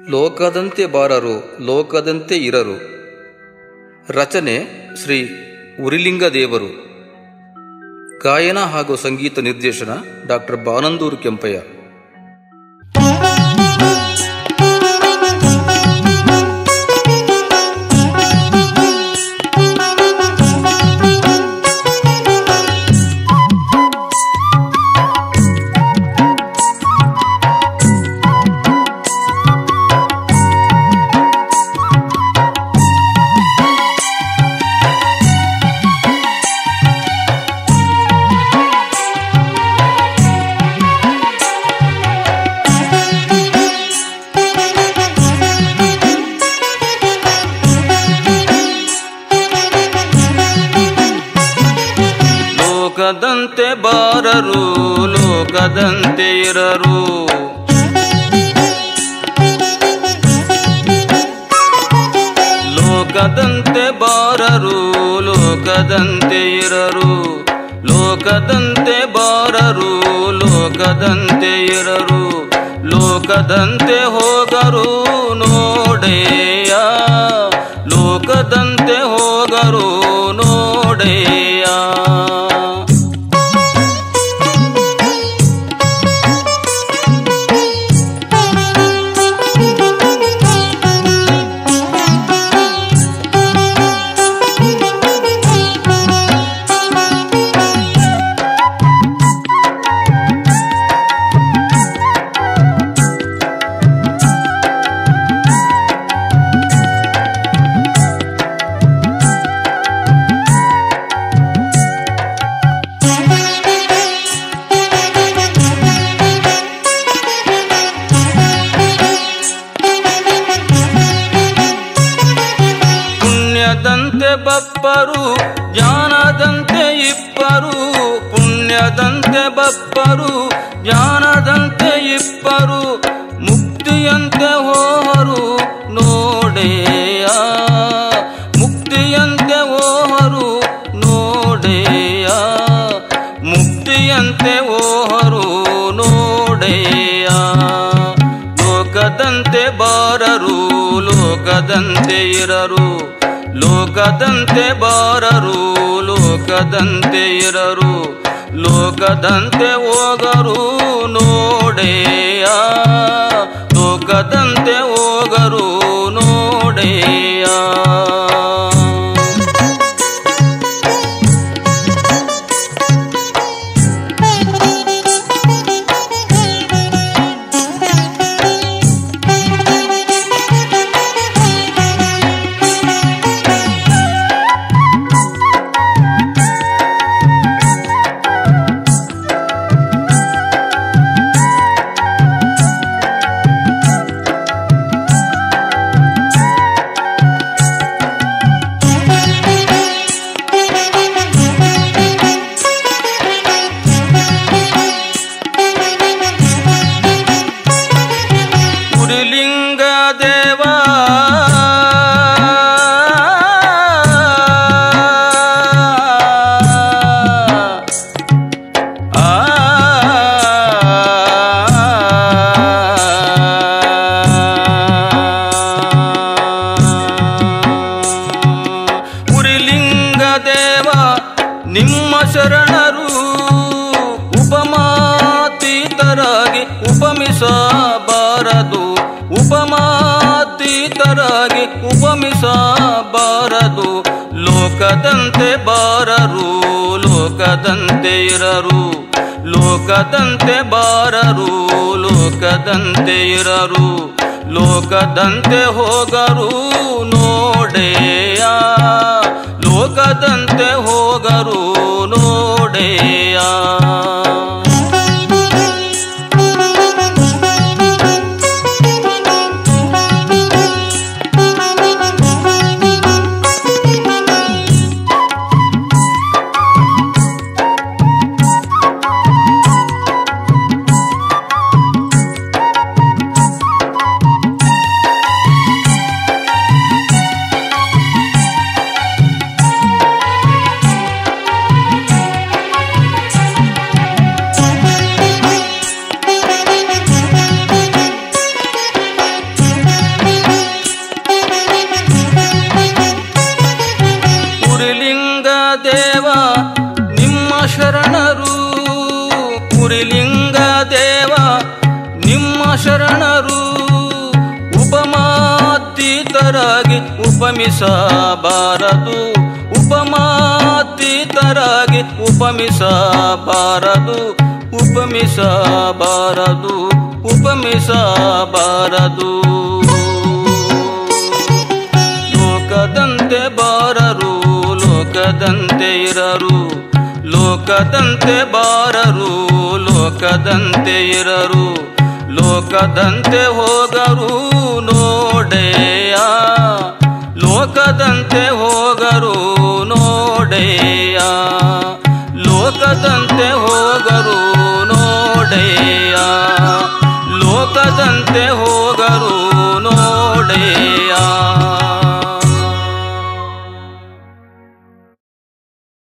ಲೋಕದಂತೆ ಬಾರರು ಲೋಕದಂತೆ ಇರರು ರಚನೆ ಶ್ರೀ ಉರಿಲಿಂಗ ದೇವರು ಗಾಯನ ಹಾಗೂ ಸಂಗೀತ ನಿರ್ದೇಶನ ಡಾಕ್ಟರ್ ಬಾನಂದೂರು ಕೆಂಪಯ್ಯ ಲೋಕದಂತೆ ಬಾರರು ಲೋಕದಂತೆ ಇರರು ಲೋಕದಂತೆ ಬಾರರು ಲೋಕದಂತೆ ಇರರು ಲೋಕದಂತೆ ಬಾರರು ಲೋಕದಂತೆ ಇರರು ಲೋಕದಂತೆ ಹೋಗರು ನೋಡೆಯ ಲೋಕದಂತೆ ಹೋಗರು ನೋಡೆಯ ಪುಣ್ಯದಂತೆ ಬಪ್ಪರು ಜ್ಞಾನದಂತೆ ಇಪ್ಪರು ಪುಣ್ಯದಂತೆ ಬಪ್ಪರು ಜ್ಞಾನದಂತೆ ಇಪ್ಪರು ಮುಕ್ತಿಯಂತೆ ಹೋಹರು ನೋಡೆಯ ಮುಕ್ತಿಯಂತೆ ಹೋಹರು ನೋಡೆಯ ಮುಕ್ತಿಯಂತೆ ಓಹರು ನೋಡೆಯ ಲೋಕದಂತೆ ಬಾರರು ಲೋಕದಂತೆ ಇರರು ಲೋಕದಂತೆ ಬಾರರು ಲೋಕದಂತೆ ಇರರು ಲೋಕದಂತೆ ಹೋಗರು ನೋಡೆಯ ಲೋಕದಂತೆ ಹೋಗರು ನೋಡೆಯ ಪುರಿಲಿಂಗ ದೇವ ಆ ಪುರಿಲಿಂಗ ದೇವ ನಿಮ್ಮ ಶರಣರು ಉಪಮಾತೀತರಾಗಿ ಉಪಮಿಸಬಾರದು ಉಪಮಾತೀತರಾಗಿ ಉಪಮಿಸಬಾರದು ಲೋಕದಂತೆ ಬಾರರು ಲೋಕದಂತೆ ಇರರು ಲೋಕದಂತೆ ಬಾರರು ಲೋಕದಂತೆ ಇರರು ಲೋಕದಂತೆ ಹೋಗರು ನೋಡೆಯ ಲೋಕದಂತೆ ಹೋಗರು ನೋಡೆಯ ಶರಣರು ಉಪಮಾತೀತರಾಗಿ ಉಪಮಿಸಬಾರದು ಉಪಮಾತೀತರಾಗಿ ಉಪಮಿಸಬಾರದು ಉಪಮಿಸಬಾರದು ಉಪಮಿಸಬಾರದು ಲೋಕದಂತೆ ಬಾರರು ಲೋಕದಂತೆ ಇರರು ಲೋಕದಂತೆ ಬಾರರು ಲೋಕದಂತೆ ಇರರು ಲೋಕದಂತೆ ಹೋಗರು ನೋಡೆಯ ಲೋಕದಂತೆ ಹೋಗರು ನೋಡೆಯ ಲೋಕದಂತೆ ಹೋಗರು ನೋಡೆಯ ಲೋಕದಂತೆ ಹೋಗರು